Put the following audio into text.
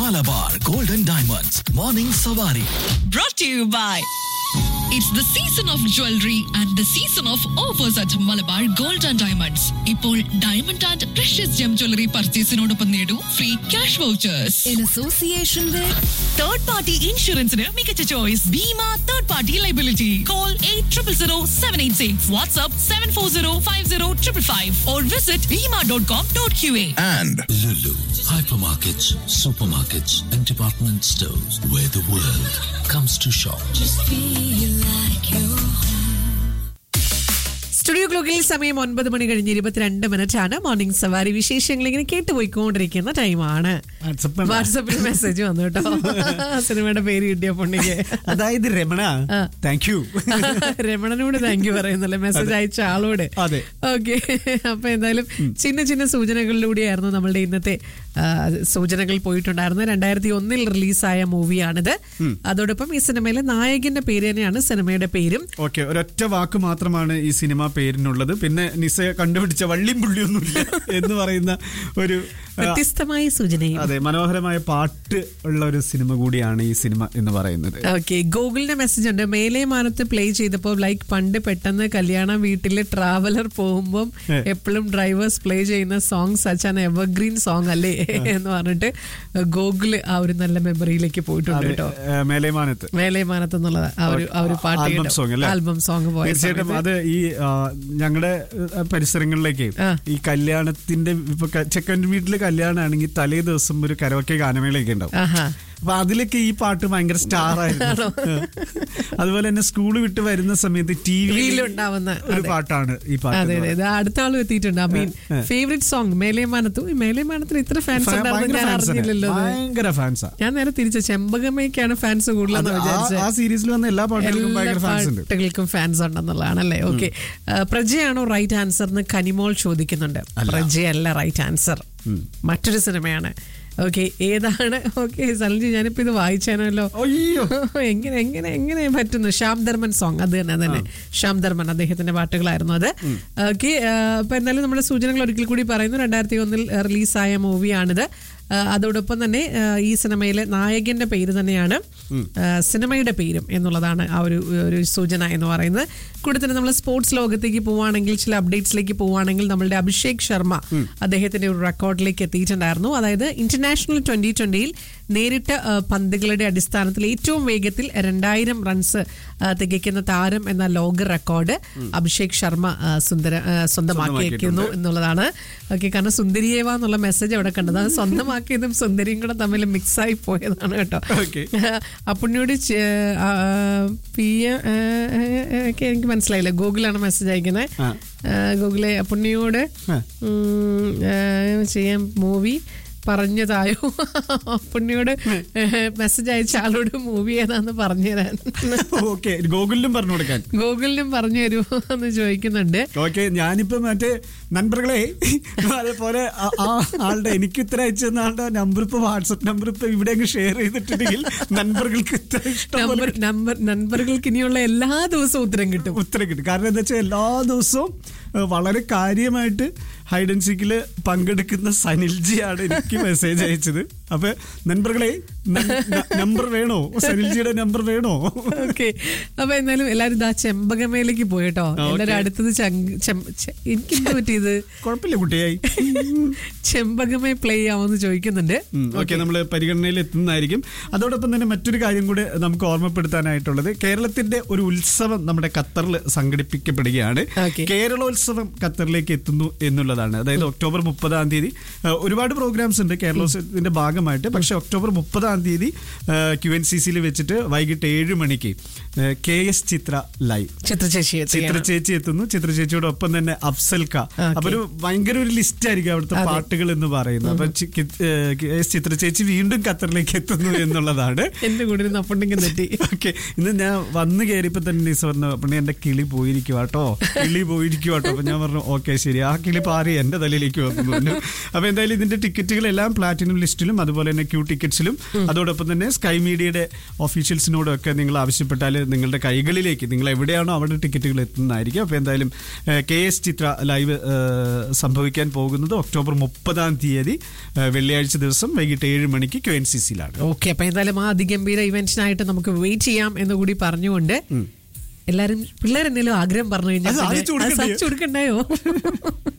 Malabar Golden Diamonds Morning Savari. brought to you by It's the season of jewelry and the season of offers at Malabar Gold and Diamonds. ഇപ്പോൾ diamond and precious gem jewellery പർച്ചേസിനോടൊപ്പം നേടൂ free cash vouchers in association with third party ഇൻഷുറൻസിന് മികച്ച choice Bhima third party liability call eight triple zero seven eight six WhatsApp seven four zero five zero triple five or visit Bhima dot com dot Q A And Lulu, hypermarkets, supermarkets, and department stores where the world comes to shop. Studio ക്ലോക്കിൽ സമയം ഒൻപത് മണി കഴിഞ്ഞ് ഇരുപത്തിരണ്ട് minute ആണ് morning സവാരി വിശേഷങ്ങൾ ഇങ്ങനെ കേട്ടുപോയിക്കൊണ്ടിരിക്കുന്ന ടൈമാണ് വാട്സപ്പ് വാട്സപ്പിൽ മെസ്സേജ് വന്നു കേട്ടോ സിനിമയുടെ പേര് കിട്ടിയ പൊണ്ണിക്ക് അതായത് രമണ ആ. താങ്ക് യു രമണനോട് താങ്ക് യു പറയുന്നല്ലേ മെസ്സേജ് അയച്ച ആളോട് അതെ. ഓക്കെ അപ്പൊ എന്തായാലും ചിന്ന ചിന്ന സൂചനകളിലൂടെയായിരുന്നു നമ്മളുടെ ഇന്നത്തെ ആ, സൂചനകൾ പോയിട്ടുണ്ടായിരുന്നത് രണ്ടായിരത്തി ഒന്നിൽ റിലീസായ മൂവിയാണിത് അതോടൊപ്പം ഈ സിനിമയിലെ നായകന്റെ പേര് തന്നെയാണ് സിനിമയുടെ പേരും ഓക്കെ ഒരൊറ്റ വാക്ക് മാത്രമാണ് ഈ സിനിമ പേരിനുള്ളത് പിന്നെ നിസ കണ്ടുപിടിച്ച വള്ളിയും പുള്ളിയൊന്നുമില്ല എന്ന് പറയുന്ന ഒരു ആ, വ്യത്യസ്തമായ സൂചനയും അതെ മനോഹരമായ പാട്ട് ഉള്ള ഒരു സിനിമ കൂടിയാണ് ഈ സിനിമ എന്ന് പറയുന്നത് ഓക്കെ ഗൂഗിളിന്റെ മെസ്സേജ് ഉണ്ട് മേലെ മാനത്ത് പ്ലേ ചെയ്തപ്പോൾ ലൈക്ക് പണ്ട് പെട്ടെന്ന് കല്യാണ വീട്ടില് ട്രാവലർ പോകുമ്പോൾ ഏ. എപ്പോഴും ഡ്രൈവേഴ്സ് പ്ലേ ചെയ്യുന്ന song such an evergreen song അല്ലേ എന്ന് പറഞ്ഞിട്ട് ഗൂഗിള് ആ ഒരു നല്ല മെമ്മറിയിലേക്ക് പോയിട്ടുണ്ട് അതെ, കേട്ടോ ഏ, മേലേമാനത്ത് മേലെ മാനത്ത് എന്നുള്ള ആ ഒരു ആ ഒരു പാട്ട് ആൽബം സോങ് അല്ലേ ആൽബം സോങ് പോയ തീർച്ചയായിട്ടും സമയത്ത് അത് ഈ ഞങ്ങളുടെ പരിസരങ്ങളിലേക്ക് ആ. ഈ കല്യാണത്തിന്റെ ഇപ്പൊ ക- ചെക്കൻ്റെ വീട്ടില് കല്യാണമാണെങ്കിൽ തലേ ദിവസം ഒരു കരോക്കെ ഗാനമേളയൊക്കെ ഉണ്ടാവും ആഹാ അപ്പൊ അതിലൊക്കെ ഈ പാട്ട് ഭയങ്കര സ്റ്റാർ ആയിരുന്നു അതുപോലെ തന്നെ സ്കൂൾ വിട്ട് വരുന്ന സമയത്ത് ടി വിയിൽ ഉണ്ടാവുന്ന ഒരു അതെ. പാട്ടാണ് ഈ പാട്ട് അതെ എന്ന് അതെ ഇത് അടുത്ത ആളും എത്തിയിട്ടുണ്ട് ഐ മീൻ ഏ. ഫേവറേറ്റ് സോങ് മേലേമാനത്തും ഈ മേലേമാനത്തിന് ഇത്ര ഫാൻസ് ഭയ- ഉണ്ടായിരുന്നു ഭയങ്കര ഞാൻ ഫാൻസാണ് അറിഞ്ഞില്ലല്ലോ ഇത്. ഭയങ്കര ഫാൻസാ ഞാൻ നേരെ തിരിച്ച ചെമ്പകമ്മയ്ക്കാണ് ഫാൻസ് കൂടുതലെന്ന് വിചാരിച്ചത് ആ സീരീസിൽ വന്ന എല്ലാ പാട്ടുകൾക്കും എല്ലാ ഭയങ്കര ഫാൻസ് ഉണ്ട് പാട്ടുകൾക്കും ഫാൻസ് ഉണ്ടെന്നുള്ളതാണല്ലേ ഓക്കെ പ്രജയാണോ റൈറ്റ് ആൻസർ എന്ന് കനിമോൾ ചോദിക്കുന്നുണ്ട് പ്രജയല്ല റൈറ്റ് ആൻസർ മറ്റൊരു സിനിമയാണ് ഓക്കെ ഏതാണ് ഓക്കെ സലഞ്ചി ഞാനിപ്പോ ഇത് വായിച്ചാനല്ലോ അയ്യോ എങ്ങനെ എങ്ങനെ എങ്ങനെ പറ്റുന്നു ശ്യാം ധർമ്മൻ സോങ് അത് തന്നെ അത് തന്നെ ശ്യാം ധർമ്മൻ അദ്ദേഹത്തിന്റെ പാട്ടുകളായിരുന്നു അത് ഓക്കെ അപ്പൊ എന്തായാലും നമ്മുടെ സൂചനകൾ ഒരിക്കൽ കൂടി പറയുന്നു രണ്ടായിരത്തി ഒന്നിൽ റിലീസായ മൂവിയാണിത് ആ, അതോടൊപ്പം തന്നെ ആ, ഈ സിനിമയിലെ നായകന്റെ പേര് തന്നെയാണ് ആ, സിനിമയുടെ പേരും എന്നുള്ളതാണ് ആ ഒരു ഒരു സൂചന എന്ന് പറയുന്നത് കൂടെ തന്നെ നമ്മൾ സ്പോർട്സ് ലോകത്തേക്ക് പോവുകയാണെങ്കിൽ ചില അപ്ഡേറ്റ്സിലേക്ക് പോവുകയാണെങ്കിൽ നമ്മളുടെ അഭിഷേക് ശർമ്മ അദ്ദേഹത്തിന്റെ ഒരു റെക്കോർഡിലേക്ക് എത്തിയിട്ടുണ്ടായിരുന്നു അതായത് ഇന്റർനാഷണൽ ട്വന്റി ട്വന്റിയിൽ നേരിട്ട ആ, പന്തുകളുടെ അടിസ്ഥാനത്തിൽ ഏറ്റവും വേഗത്തിൽ രണ്ടായിരം റൺസ് ആ, തികയ്ക്കുന്ന താരം എന്ന ലോക റെക്കോർഡ് അഭിഷേക് ശർമ്മ ആ, സുന്ദര ആ, സ്വന്തമാക്കിയിരിക്കുന്നു എന്നുള്ളതാണ് ഓക്കെ കാരണം സുന്ദരിയേവ എന്നുള്ള മെസ്സേജ് അവിടെ കണ്ടത് അത് സ്വന്തമാക്കിയതും സുന്ദരിയും കൂടെ തമ്മിൽ മിക്സ് ആയി പോയതാണ് കേട്ടോ Okay. അപ്പുണ്ണിയോട് ചെ- ആ, പി എ- ആ, ആ, ഒക്കെ എനിക്ക് മനസ്സിലായില്ല ഗൂഗിളാണ് മെസ്സേജ് അയക്കുന്നത് ആ. ഗൂഗിളെ അപ്പുണ്ണിയോട് ആ. ഉം, ആ, ചെയ്യാൻ മൂവി പറഞ്ഞതായോ പുണ്യോട് മെസ്സേജ് അയച്ച ആളോട് മൂവി ഏതാന്ന് പറഞ്ഞു തരാൻ ഓക്കെ ഗൂഗിളിലും പറഞ്ഞു കൊടുക്കാൻ ഗൂഗിളിലും പറഞ്ഞു തരുമോ എന്ന് ചോദിക്കുന്നുണ്ട് ഓക്കെ ഞാനിപ്പോ മറ്റേ നண்பர்களே അതേപോലെ ആ- ആ ആളുടെ എനിക്ക് ഇത്ര അയച്ചെന്ന ആളുടെ നമ്പർ ഇപ്പൊ വാട്സപ്പ് നമ്പർ ഇപ്പൊ ഇവിടെ അങ്ങ് ഷെയർ ചെയ്തിട്ടുണ്ടെങ്കിൽ നண்பர்களுக்கு ഇത്ര ഇഷ്ടം നമ്പർ നമ്പർ നമ്പറുകൾക്ക് ഇനിയുള്ള എല്ലാ ദിവസവും ഉത്തരം കിട്ടും ഉത്തരം കിട്ടും കാരണം എന്താ വെച്ചാൽ എല്ലാ ദിവസവും ഏഹ്, വളരെ കാര്യമായിട്ട് ഹൈഡ് ആൻഡ് സീക്കില് പങ്കെടുക്കുന്ന സനിൽജിയാണ് എനിക്ക് മെസ്സേജ് അയച്ചത് അപ്പൊ നண்பர்களே നമ്പർ വേണോ സനിൽജിയുടെ നമ്പർ വേണോ ഓക്കെ അപ്പൊ എന്തായാലും എല്ലാരും ഇതാ ചെമ്പകമേലേക്ക് പോയിട്ടോ ആ, എല്ലാരും okay. അടുത്തത് ചങ്ക്- ചെം- ചെ- എനിക്കെന്ത് പറ്റിയത് കുഴപ്പമില്ല കുട്ടിയായി ചെമ്പകമേ പ്ലേ ആവുമെന്ന് ചോദിക്കുന്നുണ്ട് ഓക്കെ നമ്മൾ പരിഗണനയിൽ എത്തുന്നതായിരിക്കും അതോടൊപ്പം തന്നെ മറ്റൊരു കാര്യം കൂടെ നമുക്ക് ഓർമ്മപ്പെടുത്താനായിട്ടുള്ളത് കേരളത്തിന്റെ ഒരു ഉത്സവം നമ്മുടെ ഖത്തറിൽ സംഘടിപ്പിക്കപ്പെടുകയാണ് Okay. കേരളോത്സവം ഖത്തറിലേക്ക് എത്തുന്നു എന്നുള്ളതാണ് അതായത് ഒക്ടോബർ മുപ്പതാം തീയതി ആ, ഒരുപാട് പ്രോഗ്രാംസ് ഉണ്ട് കേരളോത്സവത്തിന്റെ ഭാഗമായിട്ട് പക്ഷെ ഒക്ടോബർ മുപ്പതാം തീയതി ക്യു എൻ സി സിയിൽ വെച്ചിട്ട് വൈകിട്ട് ഏഴ് മണിക്ക് K S Chithra live Chithra ചേച്ചി ചിത്ര ചേച്ചി എത്തുന്നു ചിത്ര ചേച്ചിയോടൊപ്പം തന്നെ അഫ്സൽ ക അപ്പൊ ഒരു ഭയങ്കര ഒരു ലിസ്റ്റ് ആയിരിക്കും അവിടുത്തെ പാട്ടുകൾ എന്ന് പറയുന്നത് അപ്പൊ ചി- കി- ഏഹ് കെ- എസ് ചിത്ര ചേച്ചി വീണ്ടും ഖത്തറിലേക്ക് എത്തുന്നു എന്നുള്ളതാണ് എന്റെ കൂടെ ഇരുന്ന് അപ്പുണ്ടെങ്കിൽ തെറ്റി ഓക്കെ ഇന്ന് ഞാൻ വന്ന് കയറിയപ്പോ തന്നെ നിസ പറഞ്ഞു പിന്നെ എന്റെ കിളി പോയിരിക്കും കേട്ടോ കിളി പോയിരിക്കും കേട്ടോ അപ്പൊ ഞാൻ പറഞ്ഞു ഓക്കെ ശരി ആ കിളി ഇപ്പൊ ആരെ മാറി എന്റെ തലയിലേക്ക് വന്നു അപ്പൊ എന്തായാലും ഇതിന്റെ ടിക്കറ്റുകളെല്ലാം പ്ലാറ്റിനം ലിസ്റ്റിലും അതുപോലെ തന്നെ ക്യൂ ടിക്കറ്റ്സിലും അതോടൊപ്പം തന്നെ സ്കൈ മീഡിയയുടെ ഒഫീഷ്യൽസിനോടും ഒക്കെ നിങ്ങൾ ആവശ്യപ്പെട്ടാൽ നിങ്ങളുടെ കൈകളിലേക്ക് നിങ്ങൾ എവിടെയാണോ അവിടെ ടിക്കറ്റുകൾ എത്തുന്നതായിരിക്കും അപ്പൊ എന്തായാലും കെ എസ് ചിത്ര ലൈവ് ഏഹ്, സംഭവിക്കാൻ പോകുന്നത് ഒക്ടോബർ മുപ്പതാം തീയതി ഏഹ്, വെള്ളിയാഴ്ച ദിവസം വൈകിട്ട് ഏഴ് മണിക്ക് ക്യു എൻ സി സിയിലാണ് ഓക്കെ അപ്പൊ എന്തായാലും ആ അതിഗംഭീര ഇവന്റിനായിട്ട് നമുക്ക് വെയിറ്റ് ചെയ്യാം എന്ന് കൂടി പറഞ്ഞുകൊണ്ട് എല്ലാരും പിള്ളേരെന്തെങ്കിലും ആഗ്രഹം പറഞ്ഞു കഴിഞ്ഞാൽ അത് പിന്നെ സാധിച്ചു അത് കൊടുക്കണ്ടേ? സാധിച്ചു കൊടുക്കണ്ടായോ